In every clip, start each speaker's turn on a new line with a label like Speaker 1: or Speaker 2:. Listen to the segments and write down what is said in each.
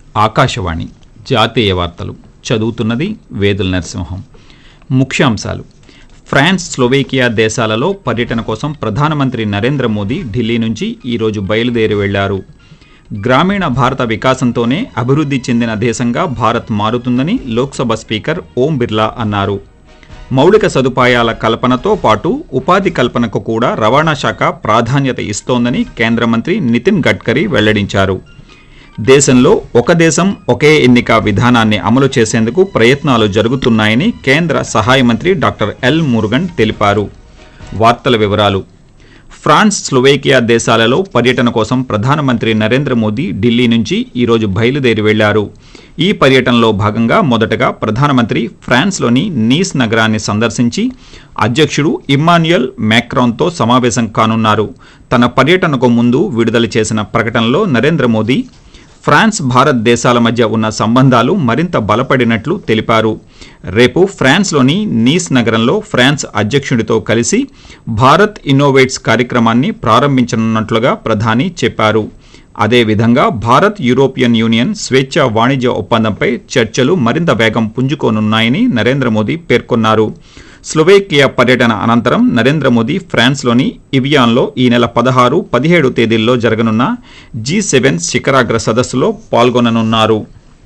Speaker 1: ఆకాశవాణి జాతీయ వార్తలు చదువుతున్నది వేదుల నరసింహం ముఖ్యాంశాలు ఫ్రాన్స్ స్లోవేకియా దేశాలలో పర్యటన కోసం ప్రధానమంత్రి నరేంద్ర మోదీ ఢిల్లీ నుంచి ఈరోజు బయలుదేరి వెళ్లారు గ్రామీణ భారత వికాసంతోనే అభివృద్ధి చెందిన దేశంగా భారత్ మారుతుందని లోక్సభ స్పీకర్ ఓం బిర్లా అన్నారు మౌలిక సదుపాయాల కల్పనతో పాటు ఉపాధి కల్పనకు కూడా రవాణా శాఖ ప్రాధాన్యత ఇస్తోందని కేంద్ర మంత్రి నితిన్ గడ్కరీ వెల్లడించారు దేశంలో ఒక దేశం ఒకే ఎన్నిక విధానాన్ని అమలు చేసేందుకు ప్రయత్నాలు జరుగుతున్నాయని కేంద్ర సహాయ మంత్రి డాక్టర్ ఎల్ మురుగన్ తెలిపారు వార్తల వివరాలు ఫ్రాన్స్ స్లోవేకియా దేశాలలో పర్యటన కోసం ప్రధానమంత్రి నరేంద్ర మోదీ ఢిల్లీ నుంచి ఈరోజు బయలుదేరి వెళ్లారు ఈ పర్యటనలో భాగంగా మొదటగా ప్రధానమంత్రి ఫ్రాన్స్లోని నీస్ నగరాన్ని సందర్శించి అధ్యక్షుడు ఇమ్మాన్యుయల్ మ్యాక్రాన్తో సమావేశం కానున్నారు తన పర్యటనకు ముందు విడుదల చేసిన ప్రకటనలో నరేంద్ర మోదీ ఫ్రాన్స్ భారత్ దేశాల మధ్య ఉన్న సంబంధాలు మరింత బలపడినట్లు తెలిపారు రేపు ఫ్రాన్స్లోని నీస్ నగరంలో ఫ్రాన్స్ అధ్యక్షుడితో కలిసి భారత్ ఇన్నోవేట్స్ కార్యక్రమాన్ని ప్రారంభించనున్నట్లుగా ప్రధాని చెప్పారు అదేవిధంగా భారత్ యూరోపియన్ యూనియన్ స్వేచ్ఛ వాణిజ్య ఒప్పందంపై చర్చలు మరింత వేగం పుంజుకోనున్నాయని నరేంద్ర మోదీ పేర్కొన్నారు స్లోవేకియా పర్యటన అనంతరం నరేంద్ర మోదీ ఫ్రాన్స్లోని ఇవియాన్లో ఈ నెల పదహారు పదిహేడు తేదీల్లో జరగనున్న జీ సెవెన్ శిఖరాగ్ర సదస్సులో పాల్గొననున్నారు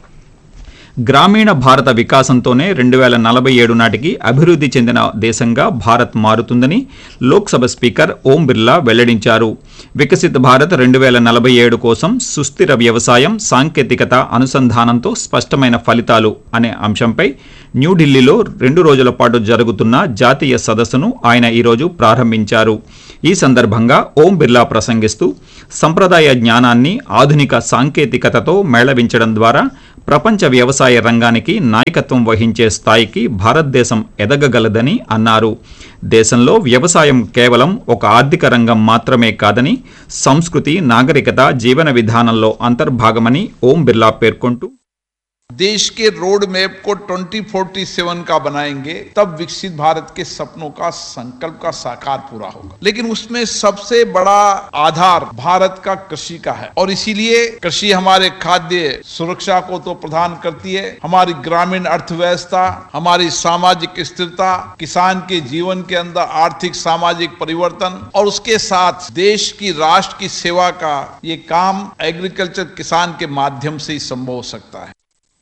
Speaker 1: గ్రామీణ భారత వికాసంతోనే రెండు వేల నలభై ఏడు నాటికి అభివృద్ధి చెందిన దేశంగా భారత్ మారుతుందని లోక్సభ స్పీకర్ ఓం బిర్లా వెల్లడించారు వికసిత్ భారత్ రెండు వేల నలభై ఏడు కోసం సుస్థిర వ్యవసాయం సాంకేతికత అనుసంధానంతో స్పష్టమైన ఫలితాలు అనే అంశంపై న్యూఢిల్లీలో రెండు రోజుల పాటు జరుగుతున్న జాతీయ సదస్సును ఆయన ఈరోజు ప్రారంభించారు ఈ సందర్భంగా ఓం బిర్లా ప్రసంగిస్తూ సంప్రదాయ జ్ఞానాన్ని ఆధునిక సాంకేతికతతో మేళవించడం ద్వారా ప్రపంచ వ్యవసాయ రంగానికి నాయకత్వం వహించే స్థాయికి భారతదేశం ఎదగగలదని అన్నారు దేశంలో వ్యవసాయం కేవలం ఒక ఆర్థిక రంగం మాత్రమే కాదని సంస్కృతి నాగరికత జీవన విధానంలో అంతర్భాగమని ఓం బిర్లా పేర్కొంటూ
Speaker 2: देश के रोड मैप को 2047 का बनाएंगे तब विकसित भारत के सपनों का संकल्प का साकार पूरा होगा लेकिन उसमें सबसे बड़ा आधार भारत का कृषि का है और इसीलिए कृषि हमारे खाद्य सुरक्षा को तो प्रदान करती है हमारी ग्रामीण अर्थव्यवस्था हमारी सामाजिक स्थिरता किसान के जीवन के अंदर आर्थिक सामाजिक परिवर्तन और उसके साथ देश की राष्ट्र की सेवा का ये काम एग्रीकल्चर किसान के माध्यम से ही संभव हो सकता है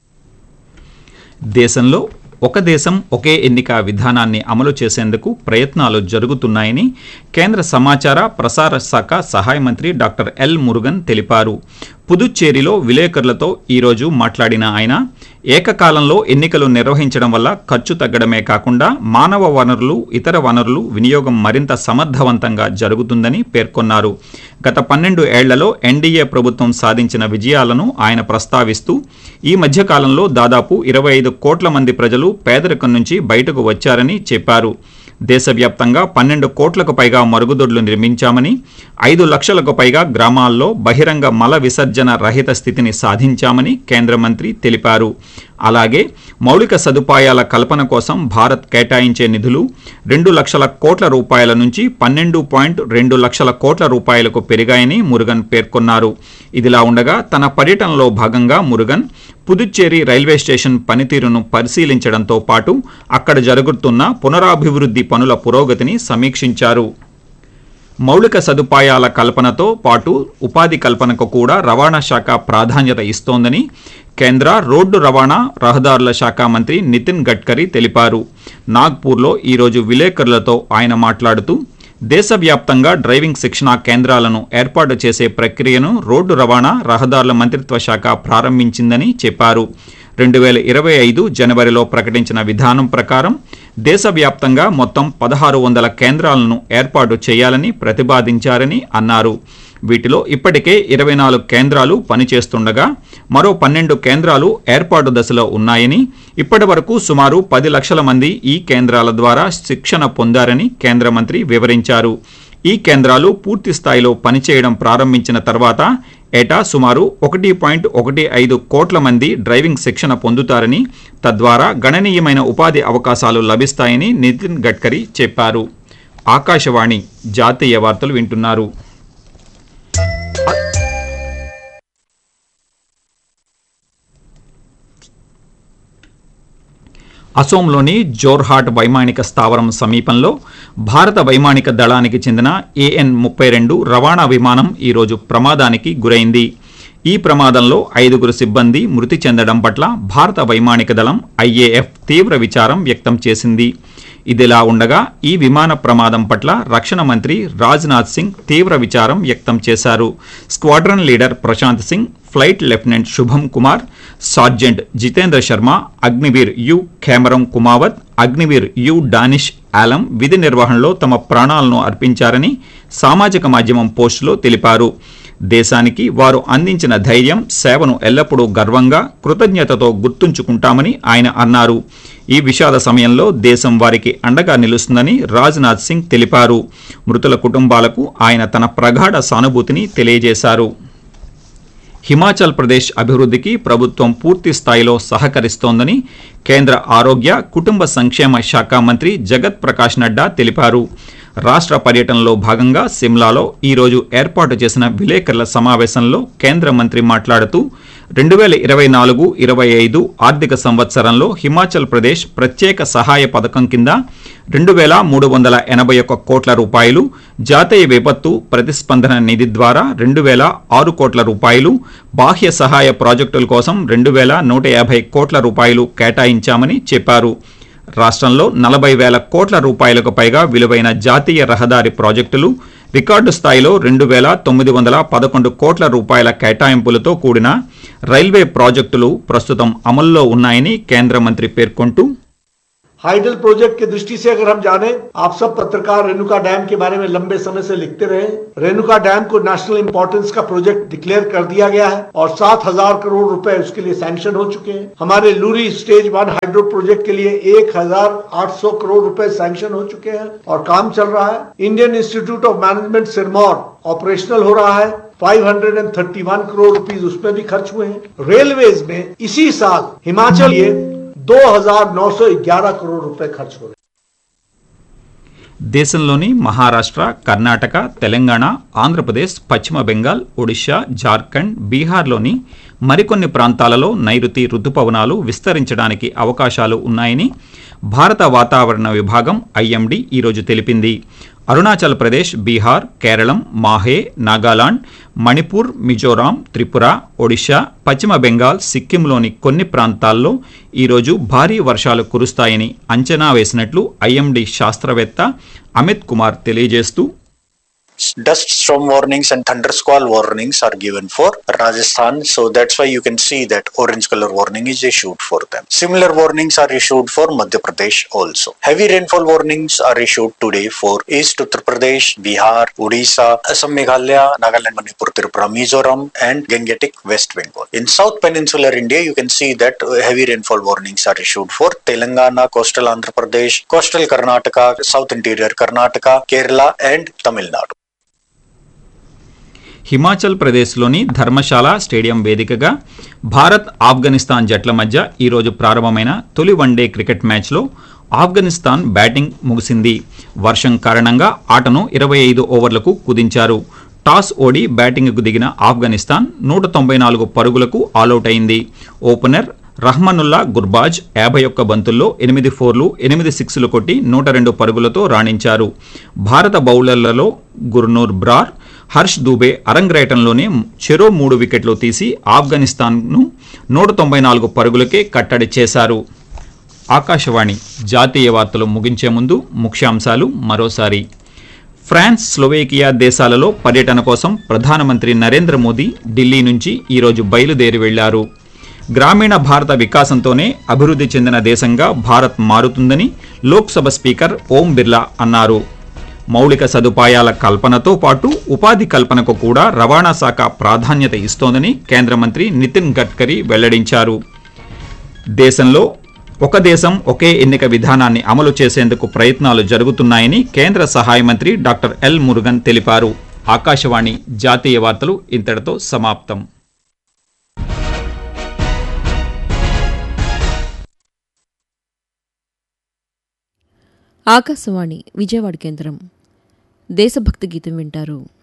Speaker 1: దేశంలో ఒక దేశం ఒకే ఎన్నిక విధానాన్ని అమలు చేసేందుకు ప్రయత్నాలు జరుగుతున్నాయని కేంద్ర సమాచార ప్రసార శాఖ సహాయ మంత్రి డాక్టర్ ఎల్ మురుగన్ తెలిపారు పుదుచ్చేరిలో విలేకరులతో ఈరోజు మాట్లాడిన ఆయన ఏకకాలంలో ఎన్నికలు నిర్వహించడం వల్ల ఖర్చు తగ్గడమే కాకుండా మానవ వనరులు ఇతర వనరులు వినియోగం మరింత సమర్థవంతంగా జరుగుతుందని పేర్కొన్నారు గత పన్నెండు ఏళ్లలో ఎన్డీఏ ప్రభుత్వం సాధించిన విజయాలను ఆయన ప్రస్తావిస్తూ ఈ మధ్య కాలంలో దాదాపు ఇరవై ఐదు కోట్ల మంది ప్రజలు పేదరికం నుంచి బయటకు వచ్చారని చెప్పారు దేశవ్యాప్తంగా పన్నెండు కోట్లకు పైగా మరుగుదొడ్లు నిర్మించామని ఐదు లక్షలకు పైగా గ్రామాల్లో బహిరంగ మల విసర్జన రహిత స్థితిని సాధించామని కేంద్ర మంత్రి తెలిపారు అలాగే మౌలిక సదుపాయాల కల్పన కోసం భారత్ కేటాయించే నిధులు రెండు లక్షల కోట్ల రూపాయల నుంచి పన్నెండు పాయింట్ రెండు లక్షల కోట్ల రూపాయలకు పెరిగాయని మురుగన్ పేర్కొన్నారు ఇదిలా ఉండగా తన పర్యటనలో భాగంగా మురుగన్ పుదుచ్చేరి రైల్వే స్టేషన్ పనితీరును పరిశీలించడంతో పాటు అక్కడ జరుగుతున్న పునరాభివృద్ధి పనుల పురోగతిని సమీక్షించారు మౌలిక సదుపాయాల కల్పనతో పాటు ఉపాధి కల్పనకు కూడా రవాణా శాఖ ప్రాధాన్యత ఇస్తోందని కేంద్ర రోడ్డు రవాణా రహదారుల శాఖ మంత్రి నితిన్ గడ్కరీ తెలిపారు నాగ్పూర్లో ఈరోజు విలేకరులతో ఆయన మాట్లాడుతూ దేశవ్యాప్తంగా డ్రైవింగ్ శిక్షణా కేంద్రాలను ఏర్పాటు చేసే ప్రక్రియను రోడ్డు రవాణా రహదారుల మంత్రిత్వ శాఖ ప్రారంభించిందని చెప్పారు రెండు వేల ఇరవై ఐదు జనవరిలో ప్రకటించిన విధానం ప్రకారం దేశవ్యాప్తంగా మొత్తం పదహారు వందల కేంద్రాలను ఏర్పాటు చేయాలని ప్రతిపాదించారని అన్నారు వీటిలో ఇప్పటికే ఇరవై నాలుగు కేంద్రాలు పనిచేస్తుండగా మరో పన్నెండు కేంద్రాలు ఏర్పాటు దశలో ఉన్నాయని ఇప్పటి వరకు సుమారు పది లక్షల మంది ఈ కేంద్రాల ద్వారా శిక్షణ పొందారని కేంద్ర మంత్రి వివరించారు ఈ కేంద్రాలు పూర్తి స్థాయిలో పనిచేయడం ప్రారంభించిన తర్వాత ఏటా సుమారు ఒకటి పాయింట్ ఒకటి ఐదు కోట్ల మంది డ్రైవింగ్ శిక్షణ పొందుతారని తద్వారా గణనీయమైన ఉపాధి అవకాశాలు లభిస్తాయని నితిన్ గడ్కరీ చెప్పారు ఆకాశవాణి జాతీయ వార్తలు వింటున్నారు అసోంలోని జోర్హాట్ వైమానిక స్థావరం సమీపంలో భారత వైమానిక దళానికి చెందిన ఏఎన్ ముప్పై రెండు రవాణా విమానం ఈరోజు ప్రమాదానికి గురైంది ఈ ప్రమాదంలో ఐదుగురు సిబ్బంది మృతి చెందడం పట్ల భారత వైమానిక దళం ఐఏఎఫ్ తీవ్ర విచారం వ్యక్తం చేసింది ఇదిలా ఉండగా ఈ విమాన ప్రమాదం పట్ల రక్షణ మంత్రి రాజ్నాథ్ సింగ్ తీవ్ర విచారం వ్యక్తం చేశారు squadron leader Prashant Singh flight lieutenant Shubham Kumar sergeant Jitendra Sharma Agniveer యు ఖేమరం కుమావత్ అగ్నివీర్ యు డానిష్ ఆలం విధి నిర్వహణలో తమ ప్రాణాలను అర్పించారని సామాజిక మాధ్యమం పోస్టులో తెలిపారు దేశానికి వారు అందించిన ధైర్యం సేవను ఎల్లప్పుడూ గర్వంగా కృతజ్ఞతతో గుర్తుంచుకుంటామని ఆయన అన్నారు ఈ విషాద సమయంలో దేశం వారికి అండగా నిలుస్తుందని రాజ్నాథ్ సింగ్ తెలిపారు మృతుల కుటుంబాలకు ఆయన తన ప్రగాఢ సానుభూతిని తెలియజేశారు హిమాచల్ ప్రదేశ్ అభివృద్ధికి ప్రభుత్వం పూర్తి స్థాయిలో సహకరిస్తోందని కేంద్ర ఆరోగ్య కుటుంబ సంక్షేమ శాఖ మంత్రి జగత్ ప్రకాష్ నడ్డా తెలిపారు రాష్ట్ర పర్యటనలో భాగంగా సిమ్లాలో ఈరోజు ఏర్పాటు చేసిన విలేకరుల సమావేశంలో కేంద్ర మంత్రి మాట్లాడుతూ రెండు వేల ఇరవై నాలుగు ఇరవై ఐదు ఆర్థిక సంవత్సరంలో హిమాచల్ ప్రదేశ్ ప్రత్యేక సహాయ పథకం కింద రెండు వేల మూడు వందల ఎనభై ఒక్క కోట్ల రూపాయలు జాతీయ విపత్తు ప్రతిస్పందన నిధి ద్వారా రెండు వేల ఆరు కోట్ల రూపాయలు బాహ్య సహాయ ప్రాజెక్టుల కోసం రెండు వేల నూట యాభై కోట్ల రూపాయలు కేటాయించామని చెప్పారు రాష్ట్రంలో నలభై వేల కోట్ల రూపాయలకు పైగా విలువైన జాతీయ రహదారి ప్రాజెక్టులు రికార్డు స్థాయిలో రెండు వేల తొమ్మిది వందల పదకొండు కోట్ల రూపాయల కేటాయింపులతో కూడిన రైల్వే ప్రాజెక్టులు ప్రస్తుతం అమల్లో ఉన్నాయని కేంద్ర మంత్రి పేర్కొంటూ
Speaker 3: हाइडल प्रोजेक्ट की दृष्टि से अगर हम जाने आप सब पत्रकार रेणुका डैम के बारे में लंबे समय से लिखते रहे रेणुका डैम को नेशनल इंपॉर्टेंस का प्रोजेक्ट डिक्लेयर कर दिया गया है और सात हजार करोड़ रुपए उसके लिए सैंक्शन हो चुके हैं हमारे Luhri stage one hydro project के लिए एक हजार आठ सौ करोड़ रुपए सैंक्शन हो चुके हैं और काम चल रहा है Indian Institute of Management Sirmaur operational हो रहा है 531 करोड़ रुपीस उसमें भी खर्च हुए हैं रेलवेज में इसी साल हिमाचल ये 2,911 करोड़ रुपए खर्च हो रहे हैं
Speaker 1: దేశంలోని మహారాష్ట్ర కర్ణాటక తెలంగాణ ఆంధ్రప్రదేశ్ పశ్చిమ బెంగాల్ ఒడిశా జార్ఖండ్ బీహార్లోని మరికొన్ని ప్రాంతాలలో నైరుతి రుతుపవనాలు విస్తరించడానికి అవకాశాలు ఉన్నాయని భారత వాతావరణ విభాగం ఐఎండీ ఈరోజు తెలిపింది అరుణాచల్ ప్రదేశ్ బీహార్ కేరళం మాహే నాగాలాండ్ మణిపూర్ మిజోరాం త్రిపుర ఒడిశా పశ్చిమ బెంగాల్ సిక్కింలోని కొన్ని ప్రాంతాల్లో ఈరోజు భారీ వర్షాలు కురుస్తాయని అంచనా వేసినట్లు ఐఎండీ శాస్త్రవేత్త అమిత్ కుమార్ తెలియజేస్తూ
Speaker 4: dust storm warnings and thunder squall warnings are given for Rajasthan. So that's why you can see that orange color warning is issued for them. Similar warnings are issued for Madhya Pradesh also. Heavy rainfall warnings are issued today for East Uttar Pradesh, Bihar, Odisha, Assam, Meghalaya, Nagaland, Manipur, Tripura, Mizoram, and Gangetic West Bengal. In South Peninsular India, you can see that uh, heavy rainfall warnings are issued for Telangana, coastal Andhra Pradesh, coastal Karnataka, South Interior Karnataka, Kerala, and Tamil Nadu.
Speaker 1: Himachal ప్రదేశ్లోని Dharamshala stadium వేదికగా భారత్ ఆఫ్ఘనిస్తాన్ జట్ల మధ్య ఈరోజు ప్రారంభమైన తొలి one day cricket మ్యాచ్లో Afghanistan batting ముగిసింది వర్షం కారణంగా ఆటను ఇరవై ఐదు ఓవర్లకు కుదించారు టాస్ ఓడి బ్యాటింగ్కు దిగిన ఆఫ్ఘనిస్తాన్ నూట తొంభై నాలుగు పరుగులకు ఆలౌట్ అయింది ఓపెనర్ రహ్మనుల్లా గుర్బాజ్ యాభై ఒక్క బంతుల్లో ఎనిమిది ఫోర్లు ఎనిమిది సిక్స్లు కొట్టి నూట రెండు పరుగులతో రాణించారు భారత బౌలర్లలో గుర్నూర్ బ్రార్ హర్ష్ దూబే అరంగ్రేటంలోనే చెరో మూడు వికెట్లు తీసి ఆఫ్ఘనిస్తాన్ను నూట తొంభై నాలుగు పరుగులకే కట్టడి చేశారు ఆకాశవాణి జాతీయ వార్తలు ముగించే ముందు ముఖ్యాంశాలు మరోసారి ఫ్రాన్స్ స్లోవేకియా దేశాలలో పర్యటన కోసం ప్రధానమంత్రి నరేంద్ర మోదీ ఢిల్లీ నుంచి ఈరోజు బయలుదేరి వెళ్లారు గ్రామీణ భారత వికాసంతోనే అభివృద్ధి చెందిన దేశంగా భారత్ మారుతుందని లోక్సభ స్పీకర్ ఓం బిర్లా అన్నారు మౌలిక సదుపాయాల కల్పనతో పాటు ఉపాధి కల్పనకు కూడా రవాణా శాఖ ప్రాధాన్యత ఇస్తోందని కేంద్ర మంత్రి నితిన్ గడ్కరీ వెల్లడించారు దేశంలో ఒక దేశం ఒకే ఎన్నిక విధానాన్ని అమలు చేసేందుకు ప్రయత్నాలు జరుగుతున్నాయని కేంద్ర సహాయ మంత్రి డాక్టర్ ఎల్ మురుగన్ తెలిపారు ఆకాశవాణి జాతీయ వార్తలు ఇంతటితో సమాప్తం
Speaker 5: ఆకాశవాణి విజయవాడ కేంద్రం దేశభక్తి గీతం వింటారు